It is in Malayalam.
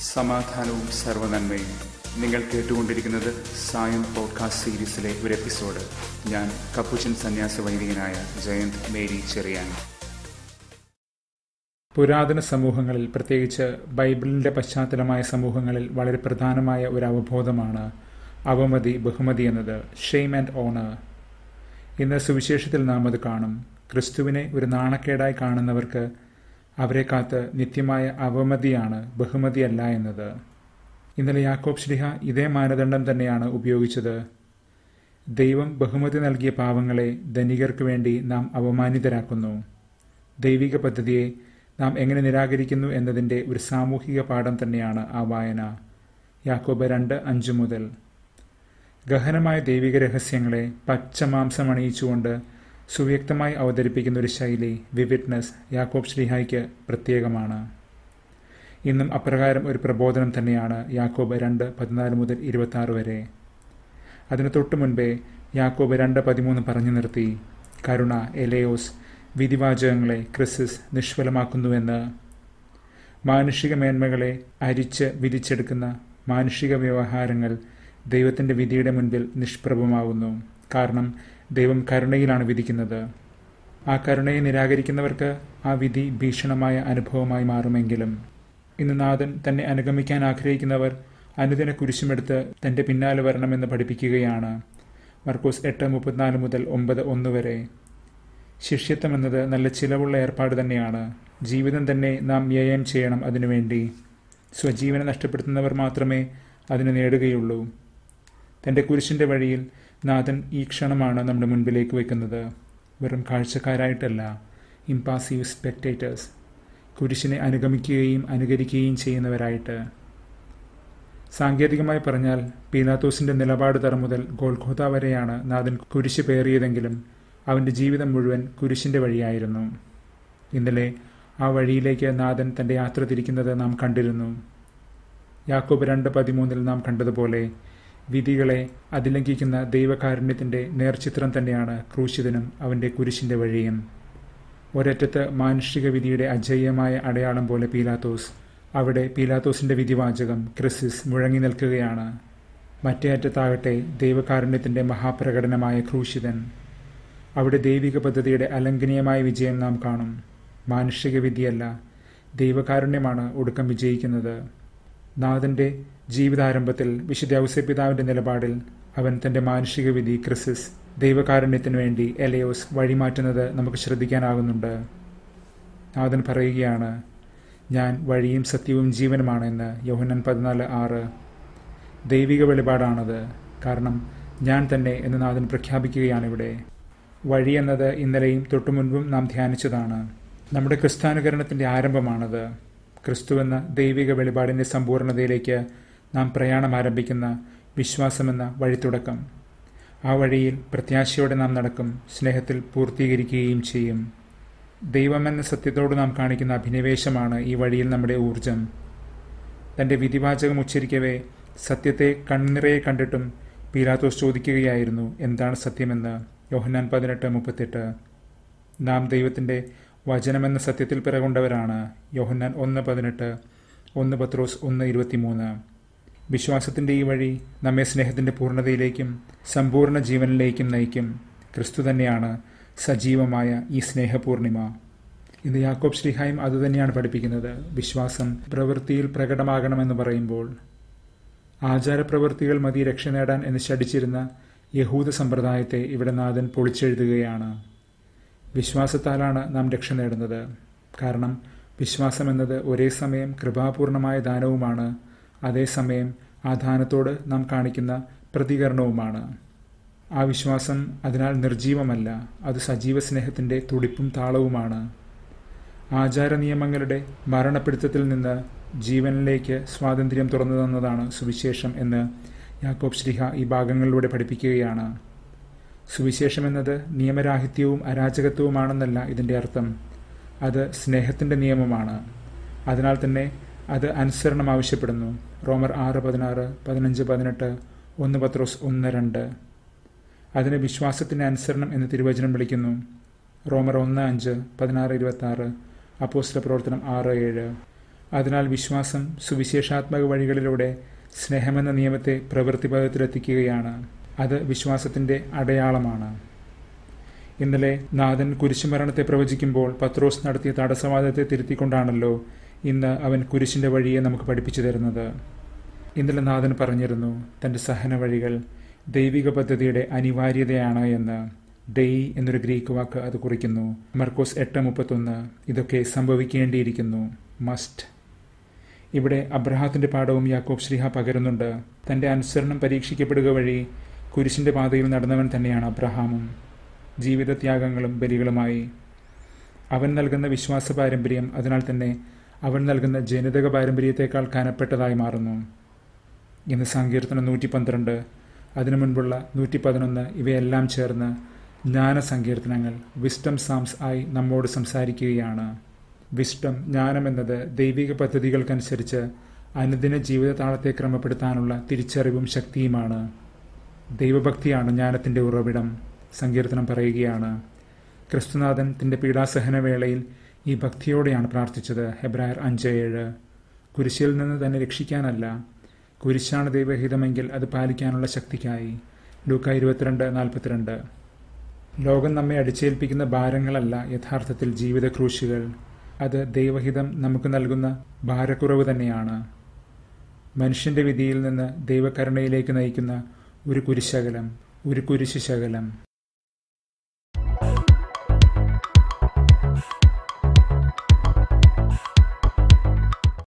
സമാധാനവും സർവനന്മയും നിങ്ങൾ കേട്ടുകൊണ്ടിരിക്കുന്നത് സായം പോഡ്കാസ്റ്റ് സീരീസിലെ ഒരു എപ്പിസോഡ് ഞാൻ കപ്പുച്ചൻ സന്യാസ വൈദികനായ ജയന്ത് മേരി ചെറിയാൻ പുരാതന സമൂഹങ്ങളിൽ പ്രത്യേകിച്ച് ബൈബിളിൻ്റെ പശ്ചാത്തലമായ സമൂഹങ്ങളിൽ വളരെ പ്രധാനമായ ഒരു അവബോധമാണ് അവമതി ബഹുമതി എന്നത് ഷെയിം ആൻഡ് ഓണർ ഇന്ന് സുവിശേഷത്തിൽ നാം അത് കാണും ക്രിസ്തുവിനെ ഒരു നാണക്കേടായി കാണുന്നവർക്ക് അവരെ കാത്ത് നിത്യമായ അവമതിയാണ് ബഹുമതിയല്ല എന്നത് ഇന്നലെ യാക്കോബ് ശ്ലിഹ ഇതേ മാനദണ്ഡം തന്നെയാണ് ഉപയോഗിച്ചത് ദൈവം ബഹുമതി നൽകിയ പാവങ്ങളെ ധനികർക്ക് വേണ്ടി നാം അവമാനിതരാക്കുന്നു ദൈവിക പദ്ധതിയെ നാം എങ്ങനെ നിരാകരിക്കുന്നു എന്നതിൻ്റെ ഒരു സാമൂഹിക പാഠം തന്നെയാണ് ആ വായന യാക്കോബ് രണ്ട് അഞ്ച് മുതൽ ഗഹനമായ ദൈവിക രഹസ്യങ്ങളെ പച്ചമാംസമണിയിച്ചുകൊണ്ട് സുവ്യക്തമായി അവതരിപ്പിക്കുന്ന ഒരു ശൈലി വിവിഡ്നസ് യാക്കോബ് ശ്രീഹായ്ക്ക് പ്രത്യേകമാണ് ഇന്നും അപ്രകാരം ഒരു പ്രബോധനം തന്നെയാണ് യാക്കോബ് രണ്ട് പതിനാല് മുതൽ ഇരുപത്തി ആറ് വരെ അതിനു തൊട്ടു മുൻപേ യാക്കോബ് രണ്ട് പതിമൂന്ന് പറഞ്ഞു നിർത്തി കരുണ എലയോസ് വിധിവാചകങ്ങളെ ക്രിസിസ് നിഷ്ഫലമാക്കുന്നുവെന്ന് മാനുഷിക മേന്മകളെ അരിച്ച് വിധിച്ചെടുക്കുന്ന മാനുഷിക വ്യവഹാരങ്ങൾ ദൈവത്തിൻ്റെ വിധിയുടെ മുൻപിൽ നിഷ്പ്രഭമാവുന്നു കാരണം ദൈവം കരുണയിലാണ് വിധിക്കുന്നത് ആ കരുണയെ നിരാകരിക്കുന്നവർക്ക് ആ വിധി ഭീഷണമായ അനുഭവമായി മാറുമെങ്കിലും ഇന്ന് നാഥൻ തന്നെ അനുഗമിക്കാൻ ആഗ്രഹിക്കുന്നവർ അനുദിന കുരിശുമെടുത്ത് തൻ്റെ പിന്നാലെ വരണമെന്ന് പഠിപ്പിക്കുകയാണ് മർക്കോസ് എട്ട് മുപ്പത്തിനാല് മുതൽ ഒമ്പത് ഒന്ന് വരെ ശിഷ്യത്വം എന്നത് നല്ല ചിലവുള്ള ഏർപ്പാട് തന്നെയാണ് ജീവിതം തന്നെ നാം വ്യയം ചെയ്യണം അതിനുവേണ്ടി സ്വജീവനെ നഷ്ടപ്പെടുത്തുന്നവർ മാത്രമേ അതിന് നേടുകയുള്ളൂ തൻ്റെ കുരിശിൻ്റെ വഴിയിൽ നാഥൻ ഈ ക്ഷണമാണ് നമ്മുടെ മുൻപിലേക്ക് വെക്കുന്നത് വെറും കാഴ്ചക്കാരായിട്ടല്ല ഇമ്പാസീവ് സ്പെക്ടേറ്റേഴ്സ് കുരിശിനെ അനുഗമിക്കുകയും അനുകരിക്കുകയും ചെയ്യുന്നവരായിട്ട് സാങ്കേതികമായി പറഞ്ഞാൽ പീലാത്തോസിന്റെ നിലപാട് തറ മുതൽ ഗോൾഖോത വരെയാണ് നാഥൻ കുരിശ് പേറിയതെങ്കിലും അവൻ്റെ ജീവിതം മുഴുവൻ കുരിശിൻ്റെ വഴിയായിരുന്നു ഇന്നലെ ആ വഴിയിലേക്ക് നാഥൻ തൻ്റെ യാത്ര തിരിക്കുന്നത് നാം കണ്ടിരുന്നു യാക്കോബ് രണ്ട് പതിമൂന്നിൽ നാം കണ്ടതുപോലെ വിധികളെ അതിലംഘിക്കുന്ന ദൈവകാരുണ്യത്തിൻ്റെ നേർചിത്രം തന്നെയാണ് ക്രൂശിതനും അവൻ്റെ കുരിശിൻ്റെ വഴിയും ഒരറ്റത്ത് മാനുഷിക വിധിയുടെ അജയ്യമായ അടയാളം പോലെ പീലാത്തോസ് അവിടെ പീലാത്തോസിന്റെ വിധിവാചകം ക്രിസിസ് മുഴങ്ങി നിൽക്കുകയാണ് മറ്റേ അറ്റത്താകട്ടെ ദൈവകാരുണ്യത്തിന്റെ മഹാപ്രകടനമായ ക്രൂശിതൻ അവിടെ ദൈവിക പദ്ധതിയുടെ അലംഘനീയമായ വിജയം നാം കാണും മാനുഷിക വിധിയല്ല ദൈവകാരുണ്യമാണ് ഒടുക്കം വിജയിക്കുന്നത് നാഥന്റെ ജീവിതാരംഭത്തിൽ വിശുദ്ധ ഔസപിതാവിന്റെ നിലപാടിൽ അവൻ തന്റെ മാനുഷിക വിധി ക്രിസിസ് ദൈവകാരുണ്യത്തിനു വേണ്ടി എലയോസ് വഴിമാറ്റുന്നത് നമുക്ക് ശ്രദ്ധിക്കാനാകുന്നുണ്ട് നാഥൻ പറയുകയാണ് ഞാൻ വഴിയും സത്യവും ജീവനുമാണെന്ന് യോഹനൻ പതിനാല് ആറ് ദൈവിക വെളിപാടാണത് കാരണം ഞാൻ തന്നെ എന്ന് നാഥൻ പ്രഖ്യാപിക്കുകയാണിവിടെ വഴി എന്നത് ഇന്നലെയും തൊട്ടുമുൻപും നാം ധ്യാനിച്ചതാണ് നമ്മുടെ ക്രിസ്താനുകരണത്തിൻ്റെ ആരംഭമാണത് ക്രിസ്തുവെന്ന ദൈവിക വെളിപാടിൻ്റെ സമ്പൂർണ്ണതയിലേക്ക് നാം പ്രയാണം ആരംഭിക്കുന്ന വിശ്വാസമെന്ന വഴിത്തുടക്കം ആ വഴിയിൽ പ്രത്യാശയോടെ നാം നടക്കും സ്നേഹത്തിൽ പൂർത്തീകരിക്കുകയും ചെയ്യും ദൈവമെന്ന സത്യത്തോട് നാം കാണിക്കുന്ന അഭിനിവേശമാണ് ഈ വഴിയിൽ നമ്മുടെ ഊർജം തൻ്റെ വിധിവാചകം ഉച്ചരിക്കവേ സത്യത്തെ കണ്ണിറയെ കണ്ടിട്ടും പീലാത്തോസ് ചോദിക്കുകയായിരുന്നു എന്താണ് സത്യമെന്ന് യോഹന്നാൻ പതിനെട്ട് മുപ്പത്തെട്ട് നാം ദൈവത്തിൻ്റെ വചനമെന്ന സത്യത്തിൽ പിറകൊണ്ടവരാണ് യോഹന്നാൻ ഒന്ന് പതിനെട്ട് ഒന്ന് പത്രോസ് ഒന്ന് ഇരുപത്തിമൂന്ന് വിശ്വാസത്തിൻ്റെ ഈ വഴി നമ്മെ സ്നേഹത്തിൻ്റെ പൂർണ്ണതയിലേക്കും സമ്പൂർണ്ണ ജീവനിലേക്കും നയിക്കും ക്രിസ്തു തന്നെയാണ് സജീവമായ ഈ സ്നേഹപൂർണിമ ഇന്ന് യാക്കോബ് ശ്രീഹായും അതുതന്നെയാണ് പഠിപ്പിക്കുന്നത് വിശ്വാസം പ്രവൃത്തിയിൽ പ്രകടമാകണമെന്ന് പറയുമ്പോൾ ആചാരപ്രവൃത്തികൾ മതി രക്ഷ നേടാൻ എന്ന് ശടിച്ചിരുന്ന യഹൂദ സമ്പ്രദായത്തെ ഇവിടെ നാഥൻ പൊളിച്ചെഴുതുകയാണ് വിശ്വാസത്താലാണ് നാം രക്ഷ നേടുന്നത് കാരണം വിശ്വാസം എന്നത് ഒരേ സമയം കൃപാപൂർണമായ ദാനവുമാണ് അതേസമയം ആ ദാനത്തോട് നാം കാണിക്കുന്ന പ്രതികരണവുമാണ് ആ വിശ്വാസം അതിനാൽ നിർജീവമല്ല അത് സജീവ സ്നേഹത്തിൻ്റെ തുടിപ്പും താളവുമാണ് ആചാര നിയമങ്ങളുടെ മരണപ്പിടുത്തത്തിൽ നിന്ന് ജീവനിലേക്ക് സ്വാതന്ത്ര്യം തുറന്നു തന്നതാണ് സുവിശേഷം എന്ന് യാക്കോബ് ശ്രീഹ ഈ ഭാഗങ്ങളിലൂടെ പഠിപ്പിക്കുകയാണ് സുവിശേഷം എന്നത് നിയമരാഹിത്യവും അരാജകത്വവുമാണെന്നല്ല ഇതിൻ്റെ അർത്ഥം അത് സ്നേഹത്തിൻ്റെ നിയമമാണ് അതിനാൽ തന്നെ അത് അനുസരണം ആവശ്യപ്പെടുന്നു റോമർ ആറ് പതിനാറ് പതിനഞ്ച് പതിനെട്ട് ഒന്ന് പത്രോസ് ഒന്ന് രണ്ട് അതിന് വിശ്വാസത്തിൻ്റെ അനുസരണം എന്ന് തിരുവചനം വിളിക്കുന്നു റോമർ ഒന്ന് അഞ്ച് പതിനാറ് ഇരുപത്തി ആറ് അപ്പോസ്റ്റ പ്രവർത്തനം ആറ് ഏഴ് അതിനാൽ വിശ്വാസം സുവിശേഷാത്മക വഴികളിലൂടെ സ്നേഹമെന്ന നിയമത്തെ പ്രവൃത്തിപഥത്തിലെത്തിക്കുകയാണ് അത് വിശ്വാസത്തിന്റെ അടയാളമാണ് ഇന്നലെ നാഥൻ കുരിശുമരണത്തെ പ്രവചിക്കുമ്പോൾ പത്രോസ് നടത്തിയ തടസ്സവാദത്തെ തിരുത്തിക്കൊണ്ടാണല്ലോ ഇന്ന് അവൻ കുരിശിന്റെ വഴിയെ നമുക്ക് പഠിപ്പിച്ചു തരുന്നത് ഇന്നലെ നാഥൻ പറഞ്ഞിരുന്നു തന്റെ സഹന വഴികൾ ദൈവിക പദ്ധതിയുടെ അനിവാര്യതയാണ് എന്ന് ഡെയ് എന്നൊരു ഗ്രീക്ക് വാക്ക് അത് കുറിക്കുന്നു മർക്കോസ് എട്ട് മുപ്പത്തൊന്ന് ഇതൊക്കെ സംഭവിക്കേണ്ടിയിരിക്കുന്നു മസ്റ്റ് ഇവിടെ അബ്രഹാത്തിന്റെ പാഠവും യാക്കോബ് ശ്രീഹ പകരുന്നുണ്ട് തന്റെ അനുസരണം പരീക്ഷിക്കപ്പെടുക വഴി കുരിശിന്റെ പാതയിൽ നടന്നവൻ തന്നെയാണ് അബ്രഹാമും ജീവിതത്യാഗങ്ങളും ബലികളുമായി അവൻ നൽകുന്ന വിശ്വാസ പാരമ്പര്യം അതിനാൽ തന്നെ അവൻ നൽകുന്ന ജനിതക പാരമ്പര്യത്തെക്കാൾ കനപ്പെട്ടതായി മാറുന്നു ഇന്ന് സങ്കീർത്തനം നൂറ്റി പന്ത്രണ്ട് അതിനു മുൻപുള്ള നൂറ്റി പതിനൊന്ന് ഇവയെല്ലാം ചേർന്ന് ജ്ഞാന സങ്കീർത്തനങ്ങൾ വിസ്റ്റം സാംസ് ആയി നമ്മോട് സംസാരിക്കുകയാണ് വിഷ്ടം ജ്ഞാനം എന്നത് ദൈവിക പദ്ധതികൾക്കനുസരിച്ച് അനുദിന ജീവിതതാളത്തെ ക്രമപ്പെടുത്താനുള്ള തിരിച്ചറിവും ശക്തിയുമാണ് ദൈവഭക്തിയാണ് ജ്ഞാനത്തിന്റെ ഉറവിടം സങ്കീർത്തനം പറയുകയാണ് ക്രിസ്തുനാഥൻ തന്റെ പീഡാസഹന വേളയിൽ ഈ ഭക്തിയോടെയാണ് പ്രാർത്ഥിച്ചത് ഹെബ്രായർ അഞ്ച് ഏഴ് കുരിശിൽ നിന്ന് തന്നെ രക്ഷിക്കാനല്ല കുരിശാണ് ദൈവഹിതമെങ്കിൽ അത് പാലിക്കാനുള്ള ശക്തിക്കായി ലൂക്ക ഇരുപത്തിരണ്ട് നാൽപ്പത്തിരണ്ട് ലോകം നമ്മെ അടിച്ചേൽപ്പിക്കുന്ന ഭാരങ്ങളല്ല യഥാർത്ഥത്തിൽ ജീവിത ക്രൂശുകൾ അത് ദൈവഹിതം നമുക്ക് നൽകുന്ന ഭാരക്കുറവ് തന്നെയാണ് മനുഷ്യന്റെ വിധിയിൽ നിന്ന് ദൈവകരുണയിലേക്ക് നയിക്കുന്ന ഒരു കുരിശകലം ഒരു കുരിശ് ശകലം